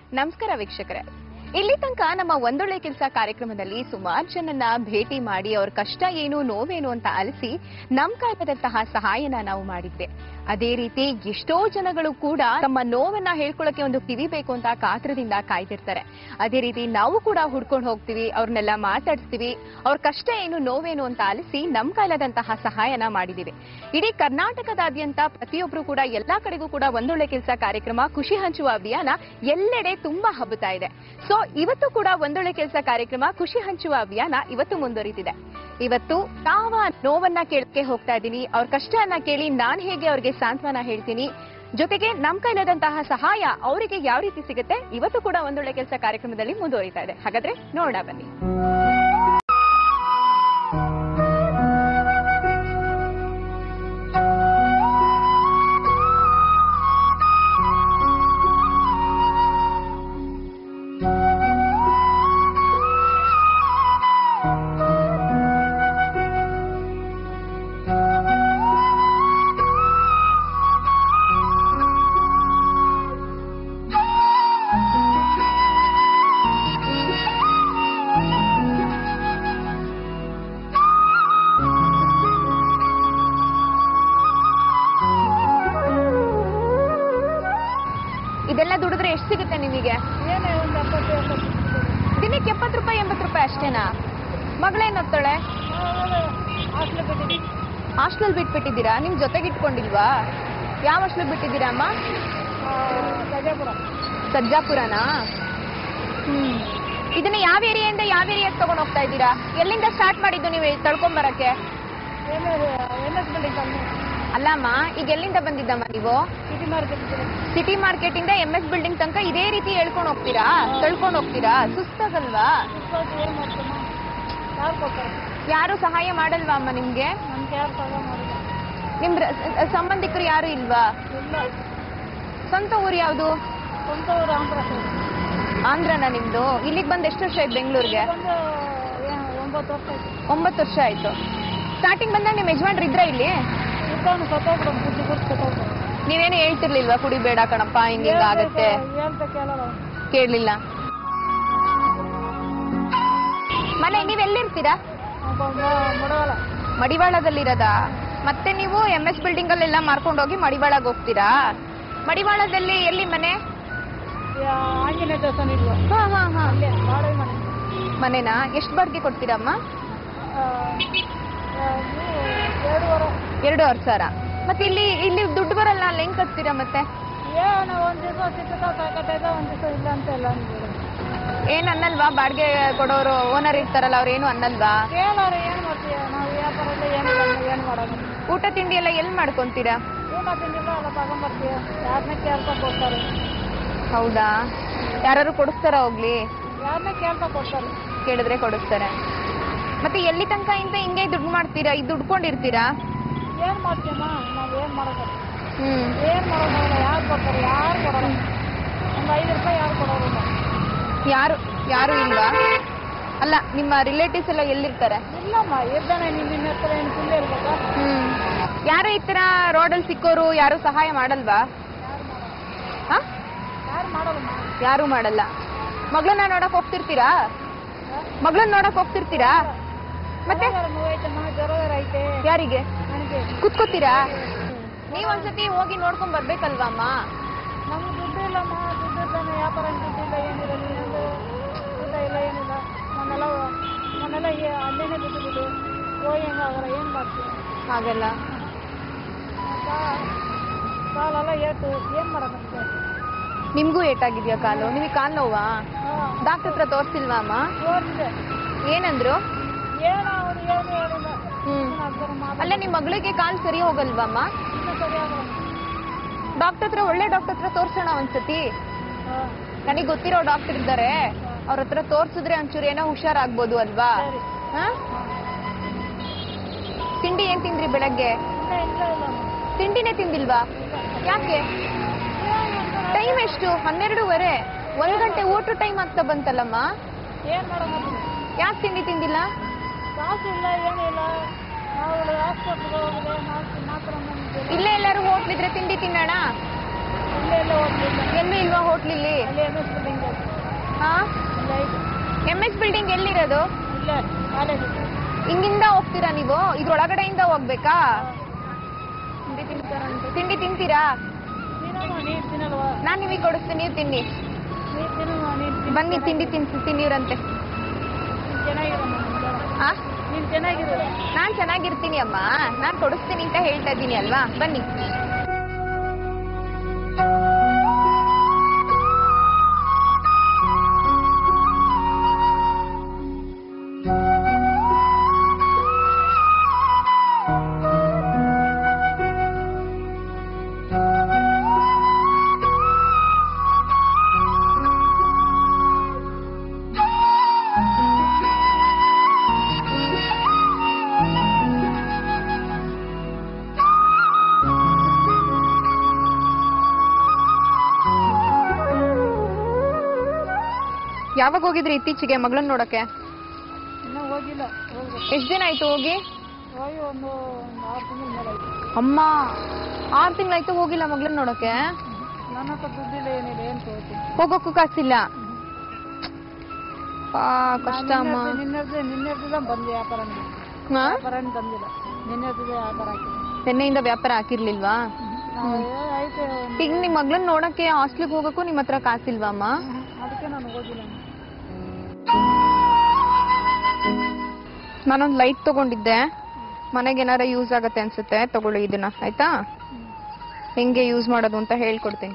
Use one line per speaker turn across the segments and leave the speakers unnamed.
ನಮಸ್ಕಾರ ವೀಕ್ಷಕರೇ ಇಲ್ಲಿ ತನಕ ನಮ್ಮ ಒಂದೊಳ್ಳೆ ಕೆಲಸ ಕಾರ್ಯಕ್ರಮದಲ್ಲಿ ಸುಮಾರು ಜನನ್ನ ಭೇಟಿ ಮಾಡಿ ಅವ್ರ ಕಷ್ಟ ಏನು ನೋವೇನು ಅಂತ ಅಲಿಸಿ ನಮ್ ಕಾಲದಂತಹ ಸಹಾಯನ ನಾವು ಮಾಡಿದ್ವಿ ಅದೇ ರೀತಿ ಎಷ್ಟೋ ಜನಗಳು ಕೂಡ ತಮ್ಮ ನೋವನ್ನ ಹೇಳ್ಕೊಳ್ಳಕ್ಕೆ ಒಂದು ಕಿವಿ ಬೇಕು ಅಂತ ಕಾತ್ರದಿಂದ ಕಾಯ್ತಿರ್ತಾರೆ ಅದೇ ರೀತಿ ನಾವು ಕೂಡ ಹುಡ್ಕೊಂಡು ಹೋಗ್ತೀವಿ ಅವ್ರನ್ನೆಲ್ಲ ಮಾತಾಡಿಸ್ತೀವಿ ಅವ್ರ ಕಷ್ಟ ಏನು ನೋವೇನು ಅಂತ ಆಲಿಸಿ ನಮ್ ಕಾಲದಂತಹ ಸಹಾಯನ ಮಾಡಿದೀವಿ ಇಡೀ ಕರ್ನಾಟಕದಾದ್ಯಂತ ಪ್ರತಿಯೊಬ್ರು ಕೂಡ ಎಲ್ಲಾ ಕಡೆಗೂ ಕೂಡ ಒಂದೊಳ್ಳೆ ಕೆಲಸ ಕಾರ್ಯಕ್ರಮ ಖುಷಿ ಹಂಚುವ ಅಭಿಯಾನ ಎಲ್ಲೆಡೆ ತುಂಬಾ ಹಬ್ಬುತ್ತಾ ಇದೆ ಸೊ ಇವತ್ತು ಕೂಡ ಒಂದೊಳ್ಳೆ ಕೆಲಸ ಕಾರ್ಯಕ್ರಮ ಖುಷಿ ಹಂಚುವ ಅಭಿಯಾನ ಇವತ್ತು ಮುಂದುವರಿತಿದೆ ಇವತ್ತು ತಾವ ನೋವನ್ನ ಕೇಳಕ್ಕೆ ಹೋಗ್ತಾ ಇದ್ದೀನಿ ಅವ್ರ ಕಷ್ಟವನ್ನ ಕೇಳಿ ನಾನ್ ಹೇಗೆ ಅವ್ರಿಗೆ ಸಾಂತ್ವನ ಹೇಳ್ತೀನಿ ಜೊತೆಗೆ ನಮ್ ಕೈಲಾದಂತಹ ಸಹಾಯ ಅವರಿಗೆ ಯಾವ ರೀತಿ ಸಿಗುತ್ತೆ ಇವತ್ತು ಕೂಡ ಒಂದೊಳ್ಳೆ ಕೆಲಸ ಕಾರ್ಯಕ್ರಮದಲ್ಲಿ ಮುಂದುವರಿತಾ ಇದೆ ಹಾಗಾದ್ರೆ ನೋಡೋಣ ಬನ್ನಿ ಇದೆಲ್ಲ ದುಡಿದ್ರೆ ಎಷ್ಟು ಸಿಗುತ್ತೆ ನಿಮಗೆ
ಏನೇ ಒಂದು ಎಪ್ಪತ್ತು ಎಪ್ಪತ್ತು
ದಿನಕ್ಕೆ ಎಪ್ಪತ್ತು ರೂಪಾಯಿ ಎಂಬತ್ತು ರೂಪಾಯಿ ಅಷ್ಟೇನಾ ಮಗಳೇನ್ ಓದ್ತಾಳೆ
ಹಾಸ್ಟೆಲ್ ಬಿಟ್ಟಿದ್ದೀನಿ
ಹಾಸ್ಟೆಲ್ ಬಿಟ್ಬಿಟ್ಟಿದ್ದೀರಾ ನಿಮ್ ಜೊತೆಗೆ ಇಟ್ಕೊಂಡಿಲ್ವಾ ಯಾವ ಹಾಸ್ಟೆಲ್ ಬಿಟ್ಟಿದ್ದೀರಾ ಅಮ್ಮ
ಗಜಾಪುರ
ಸಜ್ಜಾಪುರನಾ ಹ್ಮ್ ಇದನ್ನ ಯಾವ ಏರಿಯಾದಿಂದ ಯಾವ ಏರಿಯಾಗೆ ತಗೊಂಡ್ ಹೋಗ್ತಾ ಇದ್ದೀರಾ ಎಲ್ಲಿಂದ ಸ್ಟಾರ್ಟ್ ಮಾಡಿದ್ದು ನೀವು ತಳ್ಕೊಂಡ್ ಬರಕ್ಕೆ
ಏನೇ ಎನ್ ಎಸ್ ಬಿಲ್ಡಿಂಗ್ ಕಮ್ಮಿ
ಅಲ್ಲಮ್ಮ ಈಗ ಎಲ್ಲಿಂದ ಬಂದಿದ್ದಮ್ಮ ನೀವು
ಸಿಟಿ ಮಾರ್ಕೆಟ್
ಸಿಟಿ ಮಾರ್ಕೆಟ್ ಇಂದ ಎಂ ಎಸ್ ಬಿಲ್ಡಿಂಗ್ ತನಕ ಇದೇ ರೀತಿ ಹೇಳ್ಕೊಂಡ್ ಹೋಗ್ತೀರಾ ತಳ್ಕೊಂಡ್ ಹೋಗ್ತೀರಾ ಸುಸ್ತಾಗಲ್ವಾ
ಏನು ಮಾಡ್ತಾನೆ ಯಾರು ಕೊಡ್ತಾರೆ
ಯಾರು ಸಹಾಯ ಮಾಡಲ್ವಾ ಅಮ್ಮ ನಿಮ್ಗೆ
ನಮ್ಗೆ ಯಾರು ಸಹಾಯ ಮಾಡಿಲ್ಲ
ನಿಮ್ ರ- ಸ- ಸಂಬಂಧಿಕರು ಯಾರು ಇಲ್ವಾ
ಇಲ್ಲ
ಸ್ವಂತ ಊರು ಯಾವ್ದು
ಸ್ವಂತ ಊರು ಆಂಧ್ರ ಸೈಡ್
ಆಂಧ್ರನ ನಿಮ್ದು ಇಲ್ಲಿಗೆ ಬಂದ್ ಎಷ್ಟು ವರ್ಷ ಆಯ್ತು ಬೆಂಗಳೂರಿಗೆ
ಒಂದು ಏನು ಒಂಬತ್ತು ವರ್ಷ ಆಯ್ತು
ಒಂಬತ್ತು ವರ್ಷ ಆಯ್ತು ಸ್ಟಾರ್ಟಿಂಗ್ ಬಂದಾಗ ನಿಮ್ ಯಜಮಾನ್ರು ಇದ್ರ ಇಲ್ಲಿ
ಇದ್ದಾನು ಸತ್ತೋಗ್ಬಿಡು ಬುದ್ಧಿ ಕೊಟ್ಟು ಸತ್ತೋಗ್ಬಿಡು
ನೀವೇನು ಹೇಳ್ತಿರ್ಲಿಲ್ವಾ ಕುಡಿಬೇಡ ಕಣಪ್ಪ ಹಿಂಗ ಹಿಂಗ ಆಗತ್ತೆ
ಹೇಳ್ತಾ ಕೇಳಲ್ಲ
ಕೇಳಲಿಲ್ಲ ಮನೆ ನೀವ್ ಎಲ್ಲಿರ್ತೀರಾ
ಮುಡವಲ್ಲ
ಮಡಿವಾಳದಲ್ಲಿರೋದ ಮತ್ತೆ ನೀವು ಎಂ ಎಸ್ ಬಿಲ್ಡಿಂಗ್ ಅಲ್ಲೆಲ್ಲ ಮಾರ್ಕೊಂಡು ಹೋಗಿ ಮಡಿವಾಳಗ್ ಹೋಗ್ತೀರಾ ಮಡಿವಾಳದಲ್ಲಿ ಎಲ್ಲಿ ಮನೆ
ಆಂಜನೇಯ ದೇವಸ್ಥಾನ ಇಲ್ವಾ
ಹಾ ಹಾ ಹಾ
ಅಲ್ಲೇ ಬಾಡಿಗೆ ಮನೆ
ಮನೆನಾ ಎಷ್ಟು ಬಾಡಿಗೆ ಕೊಡ್ತೀರಮ್ಮ
ಆ, ಆ, ನೀವು ಎರಡೂವರೆ
ಎರಡೂವರೆ ಸಾವಿರ ಮತ್ತೆ ಇಲ್ಲಿ ಇಲ್ಲಿ ದುಡ್ಡು ಬರಲ್ಲ ಅಲ್ಲಿ ಹೆಂಗ್ ಕಟ್ತೀರಾ ಮತ್ತೆ
ಏನು ಒಂದು ದಿವಸ ಸಿಕ್ಕದ ಸಾಕಟ್ಟೈದ ಒಂದು ದಿವಸ ಇಲ್ಲ ಅಂತ ಇಲ್ಲ ಅಂದ್ಬಿಡು
ಏನ್ ಅನ್ನಲ್ವಾ ಬಾಡಿಗೆ ಕೊಡೋರು ಓನರ್ ಇರ್ತಾರಲ್ಲ ಅವ್ರು ಏನು ಅನ್ನಲ್ವಾ
ಕೇಳೋರು ಏನು ಮಾಡ್ತೀಯ ನಾವು ವ್ಯಾಪಾರದಲ್ಲಿ ಏನು ಏನು ಮಾಡೋದು
ಊಟ ತಿಂಡಿ ಎಲ್ಲ ಎಲ್ಲಿ ಮಾಡ್ಕೊಂತೀರಾ
ಊಟ ತಿಂದಿಲ್ಲ ಎಲ್ಲ ತಗೊಂಬರ್ತೀಯ ಯಾರನ್ನ ಕೇಳ್ತಾ ಕೊಡ್ತಾರೆ
ಹೌದಾ ಯಾರು ಕೊಡಿಸ್ತಾರ ಹೋಗ್ಲಿ
ಯಾರನ್ನ ಕೇಳ್ತಾ ಕೊಡ್ತಾರೆ
ಕೇಳಿದ್ರೆ ಕೊಡಿಸ್ತಾರೆ ಮತ್ತೆ ಎಲ್ಲಿ ತನಕ ಇಂದ ಹಿಂಗೆ ದುಡ್ಡು ಮಾಡ್ತೀರಾ ಇದು ದುಡ್ಕೊಂಡಿರ್ತೀರಾ
ಏನು ಮಾಡ್ತೀಯಮ್ಮ ನಾವು ಏನು ಮಾಡೋದು
ಹ್ಮ್
ಏನು ಮಾಡೋದಾಗಲ್ಲ ಯಾರು ಕೊಡ್ತಾರೆ ಯಾರು ಕೊಡೋಲ್ಲ ಒಂದು ಐದು ರೂಪಾಯಿ ಯಾರು ಕೊಡೋದಿಲ್ಲ
ಯಾರು ಯಾರು ಇಲ್ವಾ ಅಲ್ಲ ನಿಮ್ಮ ರಿಲೇಟಿವ್ಸ್ ಎಲ್ಲ ಎಲ್ಲಿರ್ತಾರೆ
ಇಲ್ಲಮ್ಮ ಇದ್ದಾನೆ ನೀನು ನಿನ್ನ ಹತ್ರ ಏನು ಸುಳ್ಳು ಇರ್ಬೇಕಾ
ಹ್ಮ್ ಯಾರು ಈ ತರ ರೋಡಲ್ಲಿ ಸಿಕ್ಕೋರು ಯಾರು ಸಹಾಯ ಮಾಡಲ್ವಾ ಹಾ
ಯಾರು ಮಾಡೋದಮ್ಮ
ಯಾರು ಮಾಡಲ್ಲ ಮಗಳನ್ನ ನೋಡಕ್ ಹೋಗ್ತಿರ್ತೀರಾ ಮಗಳನ್ನ ನೋಡಕ್ ಹೋಗ್ತಿರ್ತೀರಾ ಮತ್ತೆ
ನೋವೈತಮ್ಮ ಜ್ವರ ಬೇರೆ ಐತೆ
ಯಾರಿಗೆ
ನನಗೆ
ಕುತ್ಕೋತೀರಾ ನೀವ್ ಒಂದ್ಸತಿ ಹೋಗಿ ನೋಡ್ಕೊಂಡ್ ಬರ್ಬೇಕಲ್ವಾ ಅಮ್ಮ
ನಮ್ಗೆ ದುಡ್ಡು ಇಲ್ಲಮ್ಮ ದುಡ್ಡು ಇದ್ದಾನೆ ವ್ಯಾಪಾರ ದುಡ್ಡಿಲ್ಲ ಏನಿಲ್ಲ ನೀನೊಂದು ಊಟ ಇಲ್ಲ ಏನಿಲ್ಲ ಮೊನ್ನೆಲ್ಲ ಮೊನ್ನೆಲ್ಲ ಏ- ಅಲ್ಲೇನೆ ಬಿಟ್ಟು ಬಿಡು ಹೋಗಿ ಹೆಂಗಾಗಲ್ಲ ಏನು ಮಾಡ್ತೀವಿ
ಹಾಗಲ್ಲ
ಕಾಲೆಲ್ಲ ಏಟು ಏನು ಮಾಡೋದಂತೆ
ನಿಮ್ಗೂ ಏಟಾಗಿದ್ಯಾ ಕಾಲು ನಿಮಗೆ ಕಾಲ್ ನೋವಾ
ಹಾಂ
ಡಾಕ್ಟರ್ ಹತ್ರ ತೋರ್ಸಿಲ್ವಾ ಅಮ್ಮ
ತೋರಿಸಿದೆ
ಏನಂದ್ರು
ಏನೋ ಅವ್ರು ಏನು ಹೇಳಿಲ್ಲ
ಹ್ಮ್
ಅದ್ರ ಮಾತು
ಅಲ್ಲ ನಿಮ್ ಮಗಳಿಗೆ ಕಾಲ್ ಸರಿ ಹೋಗಲ್ವಮ್ಮ
ಇನ್ನೂ ಸರಿಯಾಗಲ್ಲ
ಡಾಕ್ಟರ್ ಹತ್ರ ಒಳ್ಳೆ ಡಾಕ್ಟರ್ ಹತ್ರ ತೋರ್ಸೋಣ ಒಂದ್ಸತಿ
ಹಾಂ
ನನಗೆ ಗೊತ್ತಿರೋ ಡಾಕ್ಟರ್ ಇದ್ದಾರೆ ಅವ್ರ ಹತ್ರ ತೋರ್ಸಿದ್ರೆ ಒಂಚೂರು ಏನೋ ಹುಷಾರಾಗ್ಬೋದು ಅಲ್ವಾ
ಸರಿ
ಹಾ? ತಿಂಡಿ ಏನ್ ತಿಂದ್ರಿ ಬೆಳಗ್ಗೆ
ಇಲ್ಲ ಇಲ್ಲ ಇಲ್ಲ
ತಿಂಡಿನೇ ತಿಂದಿಲ್ವಾ ಯಾಕೆ ಟೈಮ್ ಎಷ್ಟು ಹನ್ನೆರಡೂವರೆ ಒಂದ್ ಗಂಟೆ ಊಟ ಟೈಮ್ ಆಗ್ತಾ ಬಂತಲ್ಲಮ್ಮ
ಏನು ಮಾಡೋದು
ಯಾಕೆ ತಿಂಡಿ ತಿಂದಿಲ್ಲ
ಕಾಸು ಇಲ್ಲ ಏನಿಲ್ಲ ನಾವು ಹಾಸ್ಪಿಟ್ಲ್ಗೆ ಹೋಗಿದೆ ನಾವು ಮಾತ್ರ ಬಂದಿದ್ದೇವೆ
ಇಲ್ಲೇ ಎಲ್ಲರೂ ಹೋಟ್ಲಿದ್ರೆ ತಿಂಡಿ ತಿನ್ನೋಣ
ಇಲ್ಲೇ ಎಲ್ಲ ಹೋಗ್ಲಿಲ್ಲ
ಎಲ್ಲೂ ಇಲ್ವಾ ಹೋಟ್ಲಿಲ್ಲಿ
ಅಲ್ಲಿ ಎಮ್ ಎಸ್ ಬಿಲ್ಡಿಂಗ್
ಹಾ
ಇಲ್ಲ ಐತೆ
ಎಂ ಎಸ್ ಬಿಲ್ಡಿಂಗ್ ಎಲ್ಲಿರೋದು
ಇಲ್ಲ ಕಾಲೇಜ್
ಹಿಂಗಿಂದ ಹೋಗ್ತೀರಾ ನೀವು ಇದ್ರೊಳಗಡೆಯಿಂದ ಹೋಗ್ಬೇಕಾ ತಿಂಡಿ ತಿಂತಾರಂತೆ ತಿಂಡಿ ತಿಂತೀರಾ
ನೀನಮ್ಮ ನೀರು ತಿನ್ನಲ್ವಾ
ನಾನ್ ನಿಮಗೆ ಕೊಡಿಸ್ತೀನಿ ನೀವು ತಿನ್ನಿ
ನೀರು ತಿನ್ನಮ್ಮ ನೀರು
ಬನ್ನಿ ತಿಂಡಿ ತಿನ್ಸಿ ತಿನ್ನಿವ್ರಂತೆ
ನೀನು ಚೆನ್ನಾಗಿರಮ್ಮ
ಆ
ನೀನು ಚೆನ್ನಾಗಿರು
ನಾನ್ ಚೆನ್ನಾಗಿರ್ತೀನಿ ಅಮ್ಮ ನಾನ್ ಕೊಡಿಸ್ತೀನಿ ಅಂತ ಹೇಳ್ತಾ ಇದ್ದೀನಿ ಅಲ್ವಾ ಬನ್ನಿ ಯಾವಾಗ ಹೋಗಿದ್ರಿ ಇತ್ತೀಚೆಗೆ ಮಗಳನ್ನ ನೋಡಕ್ಕೆ
ಇನ್ನೂ ಹೋಗಿಲ್ಲ ಹೋಗ್ಬೇಕು
ಎಷ್ಟ್ ದಿನ ಆಯ್ತು ಹೋಗಿ
ಹೋಗಿ ಒಂದು ಒಂದು ಆರು ತಿಂಗಳ ಮೇಲೆ ಆಯ್ತು
ಅಮ್ಮ ಆರ್ ತಿಂಗಳಾಯ್ತು ಹೋಗಿಲ್ಲ ಮಗಳನ್ನ ನೋಡಕ್ಕೆ
ನನ್ನ ಹತ್ರ ದುಡ್ಡಿಲ್ಲ ಏನಿಲ್ಲ ಏನು ತಗೋತೀನಿ
ಹೋಗೋಕ್ಕೂ ಕಾಸಿಲ್ಲ ಆ, ಕಷ್ಟ ಅಮ್ಮ
ನಿನ್ನೆದ್ದು ನಿನ್ನೆದ್ದು ಬಂದೆ ವ್ಯಾಪಾರ
ಹಾ?
ವ್ಯಾಪಾರ ಬಂದಿಲ್ಲ ನಿನ್ನೆದ್ದು ವ್ಯಾಪಾರ ಹಾಕಿದೆ
ನಿನ್ನೆಯಿಂದ ವ್ಯಾಪಾರ ಹಾಕಿರ್ಲಿಲ್ವಾ
ನಾವು ಏ, ಆಯ್ತು ಒಂದು-
ಈಗ ನಿಮ್ ಮಗಳನ್ನ ನೋಡಕ್ಕೆ ಹಾಸ್ಟ್ಲಿಗೆ ಹೋಗಕ್ಕೂ ನಿಮ್ ಹತ್ರ ಕಾಸಿಲ್ವಾ ಅಮ್ಮ
ಅದಕ್ಕೆ ನಾನು ಹೋಗಿಲ್ಲ
ನಾನೊಂದ್ ಲೈಟ್ ತಗೊಂಡಿದ್ದೆ ಮನೆಗೆ ಏನಾರ ಯೂಸ್ ಆಗತ್ತೆ ಅನ್ಸುತ್ತೆ ತಗೊಳ್ಳಿ ಇದನ್ನ ಆಯ್ತಾ ಹೆಂಗೆ ಯೂಸ್ ಮಾಡೋದು ಅಂತ ಹೇಳ್ಕೊಡ್ತೀನಿ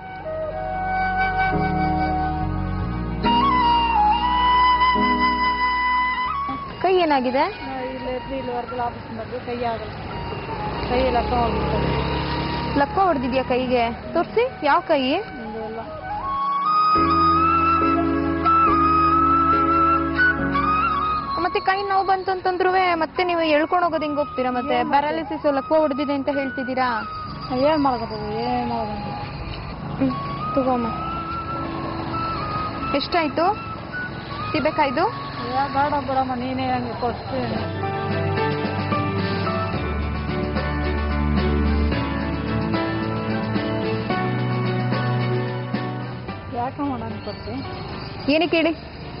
ಕೈ ಏನಾಗಿದೆ
ನಾವು ಇಲ್ಲಿ ಎದ್ದು ಇಲ್ಲಿ ವರ್ಗಲ್ ಆಫೀಸ್ ಬಂದು ಕೈ ಆಗಲ್ಲ ಕೈ ಲಕ್ಕ ಹೋಗ್ಬಿಡ್ತಾರೆ
ಲಕ್ಕ ಹೊಡೆದಿದ್ಯಾ ಕೈಗೆ ತೋರ್ಸಿ ಯಾವ ಕೈ
ನಿಂದು ಎಲ್ಲ
ಮತ್ತೆ ಕೈ ನೋವು ಬಂತು ಅಂತಂದ್ರು ಮತ್ತೆ ನೀವು ಎಳ್ಕೊಂಡು ಹೋಗೋದು ಹೆಂಗ್ ಹೋಗ್ತೀರಾ ಮತ್ತೆ ಪ್ಯಾರಾಲಿಸಿಸ್ ಲಕ್ಕ ಹೊಡೆದಿದೆ ಅಂತ ಹೇಳ್ತಿದ್ದೀರಾ
ಏನು ಮಾಡ್ಕೊಬೋದು ಏನು ಮಾಡೋದು
ಹ್ಮ್ ತಗೋಮ್ಮ ಎಷ್ಟಾಯ್ತು ಸಿಬೇಕಾಯ್ತು
ಯಾ ಬೇಡ ಬಿಡಮ್ಮ ನೀನೇ ಹಂಗೆ ಕೊಡ್ತೀನಿ ಯಾಕಮ್ಮ ನಾನು ಕೊಡ್ತೀನಿ
ಏನಕ್ಕೆ ಹೇಳಿ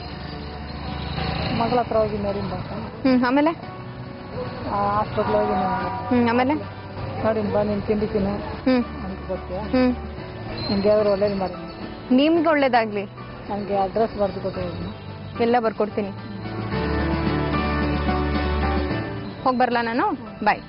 ಮಗಳ ಹತ್ರ ಹೋಗಿ ನೋಡಿ ಬಾ
ಹ್ಮ್ ಆಮೇಲೆ
ಹಾಸ್ಪಿಟ್ಲ್ ಹೋಗಿ ನೋಡಿ
ಹ್ಮ್ ಆಮೇಲೆ
ನೋಡಿ ಬಾ ನೀನು ತಿಂಡಿ ತಿನ್ನು
ಹ್ಮ್
ಅಂತ ಕೊಡ್ತೀಯ
ಹ್ಮ್
ನಿಮ್ಗೆ ಯಾವ್ದಾರು ಒಳ್ಳೇದು ಮಾಡಿ
ನಿಮ್ಗೆ ಒಳ್ಳೇದಾಗ್ಲಿ
ನನಗೆ ಅಡ್ರೆಸ್ ಬರೆದು ಕೊಟ್ಟಿದ್ದೀನಿ
ಎಲ್ಲ ಬರ್ಕೊಡ್ತೀನಿ ಹೋಗಿ ಬರ್ಲಾ ನಾನು ಬಾಯ್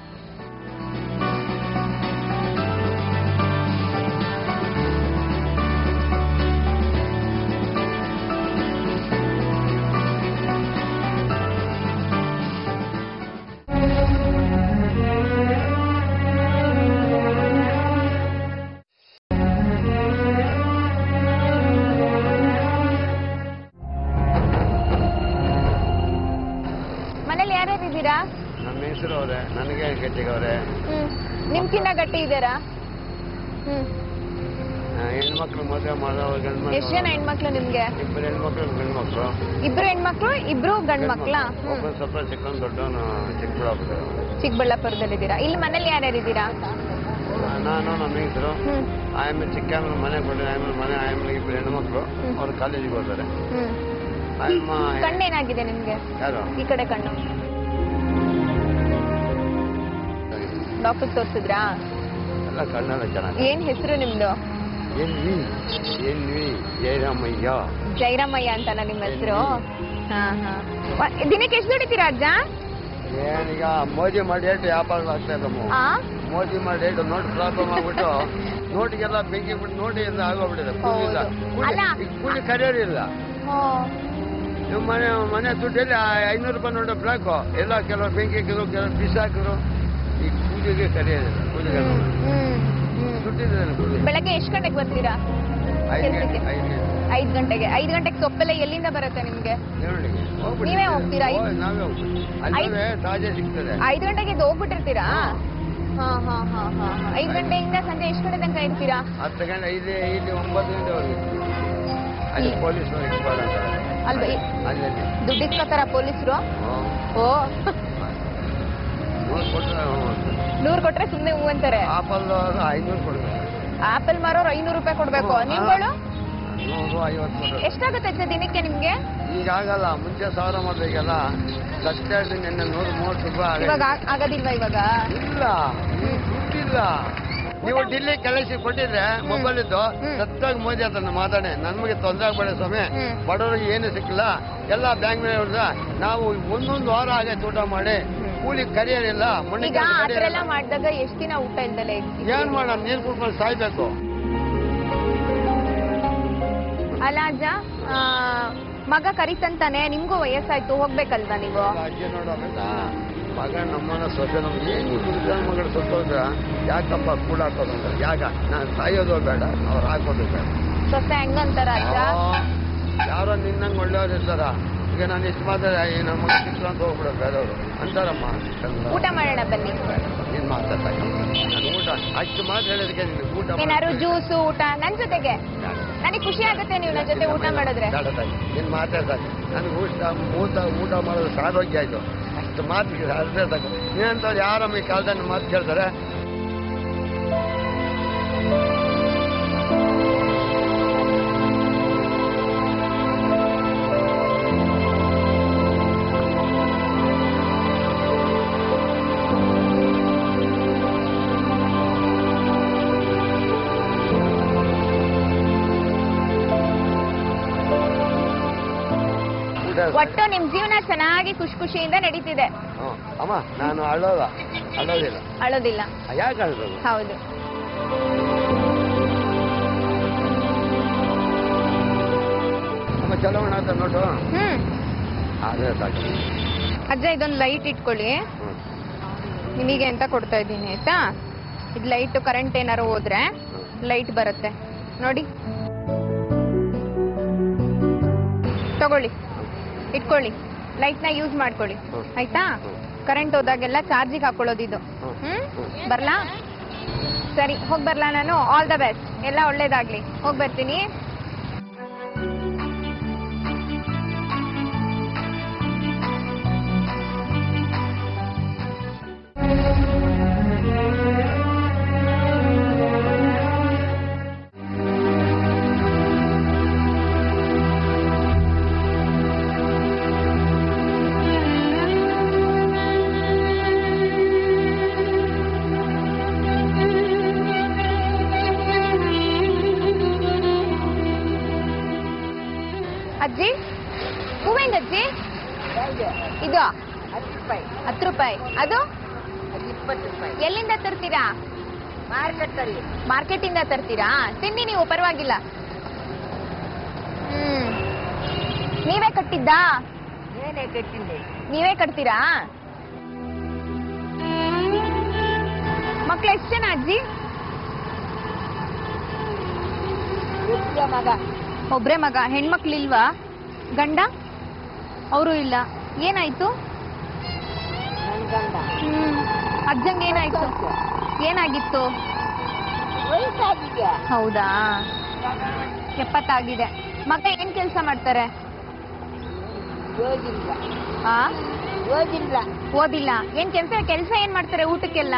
ಮನೇಲಿ ಯಾರ್ಯಾರು ಇದ್ದೀರಾ
ನಮ್ಮ ಹೆಸರು ಅವರೇ ನನಗೆ ಗಟ್ಟಿಗವ್ರೆ
ಹ್ಮ್ ನಿಮ್ಕಿನ್ನ ಗಟ್ಟಿ ಇದ್ದೀರಾ ಹ್ಮ್
ಹೆಣ್ಮಕ್ಳು ಮದುವೆ ಮಾಡೋ ಗಂಡು
ಎಷ್ಟ್ ಜನ ಹೆಣ್ಮಕ್ಳು ನಿಮ್ಗೆ
ಇಬ್ಬರು ಹೆಣ್ಮಕ್ಳು ಗಂಡು ಮಕ್ಕಳು
ಇಬ್ರು ಹೆಣ್ಮಕ್ಳು ಇಬ್ರು ಗಂಡ್ ಮಕ್ಳ
ಒಬ್ಬ ಸ್ವಲ್ಪ ಚಿಕ್ಕವನು ದೊಡ್ಡವನು ಚಿಕ್ಕಬಳ್ಳಾಪುರ
ಚಿಕ್ಕಬಳ್ಳಾಪುರದಲ್ಲಿದ್ದೀರಾ ಇಲ್ಲಿ ಮನೇಲಿ ಯಾರ್ಯಾರು ಇದ್ದೀರಾ
ನಾನು ನಮ್ಮ ಹೆಸರು
ಹ್ಮ್
ಆಮೇಲೆ ಚಿಕ್ಕ ಆಮೇಲೆ ಮನೆ ಕೊಡಿ ಆಮೇಲೆ ಮನೆ ಆಮೇಲೆ ಇಬ್ಬರು ಹೆಣ್ಮಕ್ಳು
ಹ್ಮ್.
ಅವ್ರು ಕಾಲೇಜಿಗೆ ಹೋಗ್ತಾರೆ
ಹ್ಮ್
ಆಯಮ್ಮ
ಕಣ್ಣೇನಾಗಿದೆ ನಿಮ್ಗೆ
ಯಾರು
ಈ ಕಡೆ ಕಣ್ಣು ಡಾಕ್ಟರ್ ತೋರ್ಸಿದ್ರಾ
ಎಲ್ಲ ಕಣ್ಣೆಲ್ಲ ಚೆನ್ನಾಗಿ
ಏನ್ ಹೆಸರು ನಿಮ್ದು
ಎನ್ವಿ ಎನ್ವಿ ಜಯರಾಮಯ್ಯ
ಜೈರಾಮಯ್ಯ ಅಂತನ ನಿಮ್ಮ ಹೆಸರು ಹಾ ಹಾ ವ- ದಿನಕ್ಕೆ ಎಷ್ಟು ದುಡಿತೀರಾ ಅಜ್ಜ
ಏನೀಗ ಮೋದಿ ಮಾಡಿ ರೇಟ್ ವ್ಯಾಪಾರ ಆಗ್ತಾ ಇಲ್ಲಮ್ಮ
ಆ
ಮೋದಿ ಮಾಡಿ ರೇಟ್ ನೋಟ್ ಪ್ರಾಬ್ಲಮ್ ಆಗ್ಬಿಟ್ಟು ನೋಟಿಗೆಲ್ಲ ಬೆಂಕಿ ಬಿಟ್ಟು ನೋಡಿ ಎಲ್ಲ ಆಗೋಗ್ಬಿಟ್ಟಿದೆ ಕೂಲಿಲ್ಲ
ಹೌದು. ಅಲ್ಲ.
ಕೂಲಿ ಈಗ ಕೂಲಿ ಕರೆಯೋರಿಲ್ಲ ನಿಮ್ಮ ಮನೆ ಮನೆ ದುಡ್ಡಲ್ಲಿ ಐನೂರು ರೂಪಾಯಿ ನೋಡೋ ಬ್ಲಾಕು ಎಲ್ಲ ಕೆಲವರು ಬೆಂಕಿ ಹಾಕಿದ್ರು ಕೆಲವರು ಬಿಸಿ ಹಾಕಿದ್ರು ಈ ಕೂಲಿಗೆ ಕರೆಯೋದಿಲ್ಲ ಕೂಲಿಗೆ
ಹ್ಮ್, ಹ್ಮ್, ಹ್ಮ್.
ದುಡ್ಡಿದೆ ಕೂಲಿ
ಬೆಳಗ್ಗೆ ಎಷ್ಟು ಗಂಟೆಗೆ ಬರ್ತೀರಾ
ಐದು ಗಂಟೆ
ಕೆಲ್ಸಕ್ಕೆ?
ಐದು ಗಂಟೆ
ಐದ್ ಗಂಟೆಗೆ ಐದ್ ಗಂಟೆಗೆ ಸೊಪ್ಪೆಲ್ಲ ಎಲ್ಲಿಂದ ಬರುತ್ತೆ ನಿಮ್ಗೆ
ದೇವಳಿಗೆ ಹೋಗ್ಬಿಡಿ
ನೀವೇ ಹೋಗ್ತೀರಾ?
ಓ, ನಾವೇ ಹೋಗ್ತೀವಿ ಅಲ್ಲೇ ತಾಜಾ ಸಿಗ್ತದೆ
ಐದ್ ಗಂಟೆಗೆ ಎದ್ದು ಹೋಗ್ಬಿಟ್ಟಿರ್ತೀರಾ ಹಾ ಹಾ ಹಾ ಹಾ ಹಾ. ಐದ್ ಗಂಟೆಯಿಂದ ಸಂಜೆ ಎಷ್ಟು ಗಂಟೆ ತನಕ ಇರ್ತೀರಾ
ಹತ್ತು ಗಂಟೆ ಐದು ಇಲ್ಲಿ ಒಂಬತ್ತು ಗಂಟೆವರೆಗೆ ಅಲ್ಲಿ ಪೊಲೀಸರು ಇಟ್ಕೊಳ್ಳ
ಅಲ್ವಾ ಈ-
ಅಲ್ಲಿ
ದುಡ್ಡು ಇಸ್ಕೊತಾರ ಪೊಲೀಸರು
ಹ್ಮ್.
ಓ
ನೂರು ಕೊಟ್ಟರೆ
ನೂರ್ ಕೊಟ್ರೆ ಸುಮ್ನೆ ಹೂ ಅಂತಾರೆ
ಆಪಲ್ ಐನೂರು ಕೊಡ್ಬೇಕು
ಆಪಲ್ ಮಾರೋರು ಐನೂರು ರೂಪಾಯಿ ಕೊಡ್ಬೇಕು
ಹ್ಮ್.
ನಿಮ್ಗಳು
ನೂರು ಐವತ್ತು ಕೊಡೋದು
ಎಷ್ಟಾಗುತ್ತೆ ಅಜ್ಜ ದಿನಕ್ಕೆ ನಿಮ್ಗೆ
ಈಗ ಆಗಲ್ಲ ಮುಂಚೆ ಸಾವಿರ ಮಾಡ್ಬೇಕಲ್ಲ ಕಷ್ಟ ನಿನ್ನೆ ನೂರು ಮೂವತ್ತು ರೂಪಾಯಿ
ಇವಾಗ
ಆಗೈತೆ.
ಆ- ಆಗೋದಿಲ್ವಾ ಇವಾಗ
ಇಲ್ಲ ನೀವು ದುಡ್ಡಿಲ್ಲ ನೀವು ಡಿಲ್ಲಿ ಕಳಿಸಿ ಕೊಟ್ಟಿದ್ರೆ ಮೊಬೈಲ್ ಇದ್ದು
ಹ್ಮ್.
ಸತ್ತಾಗ ಮೋದಿ ಅದನ್ನ ಮಾತಾಡಿ ನಮಗೆ ತೊಂದರೆ ಆಗಬೇಡ ಸ್ವಾಮಿ
ಹ್ಮ್.
ಬಡವರಿಗೆ ಏನು ಸಿಕ್ಕಿಲ್ಲ ಎಲ್ಲ ಬ್ಯಾಂಕ್ ಮೇಲೆ ನಾವು ಒಂದೊಂದು ವಾರ ಆಗೈತೆ ಊಟ ಮಾಡಿ ಕೂಲಿ ಕರಿಯರಿಲ್ಲ ಮಣ್ಣು
ಈಗ ಆ ಥರ ಎಲ್ಲ ಮಾಡಿದಾಗ ಎಷ್ಟ್ ದಿನ ಊಟ ಇಲ್ದಲೆ ಇರ್ತೀವಿ?
ಏನ್ ಮಾಡೋಣ ನೀರು ಕುಡ್ಕೊಂಡು ಸಾಯ್ಬೇಕು
ಅಲ್ಲ ಅಜ್ಜ ಆ, ಮಗ ಕರಿತಂತಾನೆ ನಿಮ್ಗೂ ವಯಸ್ಸಾಯ್ತು ಹೋಗ್ಬೇಕಲ್ವಾ ನೀವು
ಅಜ್ಜಿ ನೋಡೋಣ ಮಗ ನಮ್ಮನ್ನ ಸೊಸೆ ನಮ್ಗೆ ಏನು ದುರ್ಗ ಮಗಳು ಸತ್ತೋದ್ರ ಯಾಕಪ್ಪ ಕೂಡ ಹಾಕೋದಂದ್ರೆ ಯಾಕ ನಾನು ಸಾಯೋದು ಬೇಡ ಅವ್ರು ಹಾಕೋದು ಬೇಡ
ಸೊಸೆ ಹೆಂಗಂತಾರ ಅಜ್ಜ
ಆ, ಯಾರೋ ನಿನ್ನಂಗೆ ಒಳ್ಳೆಯವ್ರು ಇರ್ತಾರ ಈಗ ನಾನು ಇಷ್ಟು ಮಾತಾಡ ಈ ನಮ್ಮ ಮಗ ಸಿಕ್ರು ಅಂತ ಹೋಗ್ಬಿಡೋ ಬೇರೆಯವರು ಅಂತಾರಮ್ಮ ಚಂದ.
ಊಟ ಮಾಡೋಣ ಬನ್ನಿ
ನೀನ್ ಮಾತಾಡ್ತಾ ನಾನು ಊಟ ಅಷ್ಟು ಮಾತು ಹೇಳಿದಕ್ಕೆ ನಿನಗೆ ಊಟ
ಏನಾದ್ರು ಜ್ಯೂಸು ಊಟ ನನ್ ಜೊತೆಗೆ ನನಗೆ ಖುಷಿ ಆಗುತ್ತೆ ನೀವು ನನ್ನ ಜೊತೆ ಊಟ ಮಾಡಿದ್ರೆ
ನೀನು ಮಾತಾಡ್ತಾರೆ ನನಗೆ ಊಟ ಊಟ ಊಟ ಮಾಡೋದು ಸಾರೋಗ್ಯ ಆಯ್ತು ಅಷ್ಟು ಮಾತಿಗೆ ಅರ್ಧ ಸಾಕು ನೀನಂತವ್ರು ಯಾರಮ್ಮ ಈ ಕಾಲದಲ್ಲಿ ಮಾತು ಕೇಳ್ತಾರೆ ಊಟ
ಒಟ್ಟು ನಿಮ್ ಜೀವನ ಚೆನ್ನಾಗಿ ಖುಷಿ ಖುಷಿಯಿಂದ ನಡೀತಿದೆ
ಹ್ಞೂ. ಅಮ್ಮ ನಾನು ಅಳೋಲ್ಲ ಅಳೋದಿಲ್ಲ
ಅಳೋದಿಲ್ಲ
ಯಾಕೆ ಅಳ್ಬೇಕು
ಹೌದು
ಅಮ್ಮ ಚಲವಣ ಅಂತ ನೋಡು
ಹ್ಮ್
ಅದೇ ಸಾಕು
ಅಜ್ಜ ಇದೊಂದು ಲೈಟ್ ಇಟ್ಕೊಳ್ಳಿ
ಹ್ಞೂ
ನಿಮಗೆ ಅಂತ ಕೊಡ್ತಾ ಇದ್ದೀನಿ ಆಯ್ತಾ ಇದು ಲೈಟ್ ಕರೆಂಟ್ ಏನಾರು ಹೋದ್ರೆ ಲೈಟ್ ಬರುತ್ತೆ ನೋಡಿ ತಗೊಳ್ಳಿ ಇಟ್ಕೊಳ್ಳಿ ಲೈಟ್ನ ಯೂಸ್ ಮಾಡ್ಕೊಳ್ಳಿ
ಹ್ಮ್.
ಆಯ್ತಾ
ಹ್ಮ್.
ಕರೆಂಟ್ ಹೋದಾಗೆಲ್ಲ ಚಾರ್ಜಿಗೆ ಹಾಕೊಳ್ಳೋದು ಇದು
ಹ್ಮ್.
ಹ್ಮ್
ಹ್ಮ್.
ಬರ್ಲಾ ಸರಿ ಹೋಗ್ ಬರ್ಲಾ ನಾನು ಆಲ್ ದ ಬೆಸ್ಟ್ ಎಲ್ಲ ಒಳ್ಳೇದಾಗ್ಲಿ ಹೋಗ್ ಬರ್ತೀನಿ ಅಜ್ಜಿ ಹೂವೆಂಗ್ ಅಜ್ಜಿ ಇದು
ಹತ್ತು ರೂಪಾಯಿ
ಹತ್ತು ರೂಪಾಯಿ ಅದು
ಅದು ಇಪ್ಪತ್ತು ರೂಪಾಯಿ
ಎಲ್ಲಿಂದ ತರ್ತೀರಾ
ಮಾರ್ಕೆಟಲ್ಲಿ
ಮಾರ್ಕೆಟ್ ಇಂದ ತರ್ತೀರಾ ತಿನ್ನಿ ನೀವು ಪರವಾಗಿಲ್ಲ ಹ್ಮ್ ನೀವೇ ಕಟ್ಟಿದ್ದಾ
ಏನೇ ಕಟ್ಟಿಂದೆ
ನೀವೇ ಕಟ್ತೀರಾ ಮಕ್ಳು ಎಷ್ಟು ಜನ ಅಜ್ಜಿ
ಒಬ್ಬ ಮಗ
ಒಬ್ರೇ ಮಗ ಹೆಣ್ಮಕ್ಳಿಲ್ವಾ ಗಂಡ ಅವರು ಇಲ್ಲ ಏನಾಯ್ತು
ನನ್ನ ಗಂಡ
ಹ್ಮ್ ಅಜ್ಜಂಗೆ ಏನಾಯ್ತು ಏನಾಗಿತ್ತು
ವಯಸ್ಸಾಗಿದೆ
ಹೌದಾ ಎಪ್ಪತ್ತಾಗಿದೆ ಮಗ ಏನ್ ಕೆಲಸ ಮಾಡ್ತಾರೆ
ಓದಿಲ್ಲ
ಆ
ಓದಿಲ್ಲ
ಓದಿಲ್ಲ ಏನ್ ಕೆಲಸ ಕೆಲಸ ಏನ್ ಮಾಡ್ತಾರೆ ಊಟಕ್ಕೆಲ್ಲ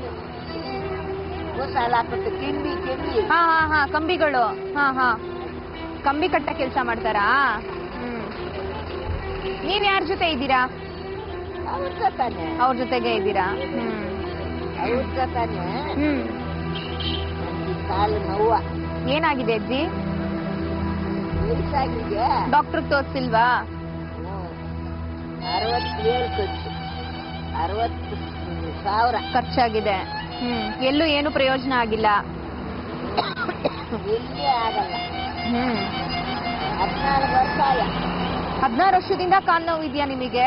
ಸಾಲ ಹಾಕುತ್ತೆ ಕಿಂಡಿ ಕಿಂಡಿ
ಹಾ ಹಾ ಹಾ ಕಂಬಿಗಳು ಹಾ ಹಾ ಕಂಬಿ ಕಟ್ಟ ಕೆಲಸ ಮಾಡ್ತಾರಾ ಹ್ಮ್ ನೀವ್ ಯಾರ ಜೊತೆ ಇದ್ದೀರಾ
ಅವ್ರ ತಾನೆ
ಅವ್ರ ಜೊತೆಗೆ ಇದ್ದೀರಾ ಹ್ಮ್
ಅವ್ರ ತಾನೆ
ಹ್ಮ್
ಕಾಲು ನೋವ
ಏನಾಗಿದೆ ಅಜ್ಜಿ
ವಯಸ್ಸಾಗಿದೆ
ಡಾಕ್ಟರ್ ತೋರ್ಸಿಲ್ವಾ
ಅರವತ್ತೇಳು ಖರ್ಚು ಅರವತ್ತು ಸಾವಿರ
ಖರ್ಚಾಗಿದೆ ಹ್ಮ್ ಎಲ್ಲೂ ಏನು ಪ್ರಯೋಜನ ಆಗಿಲ್ಲ
ಎಲ್ಲಿ ಆಗಲ್ಲ
ಹ್ಮ್
ಹದಿನಾರು ವರ್ಷ ಆಯ
ಹದಿನಾರು ವರ್ಷದಿಂದ ಕಾಲ್ ನೋವು ಇದೆಯಾ ನಿಮಗೆ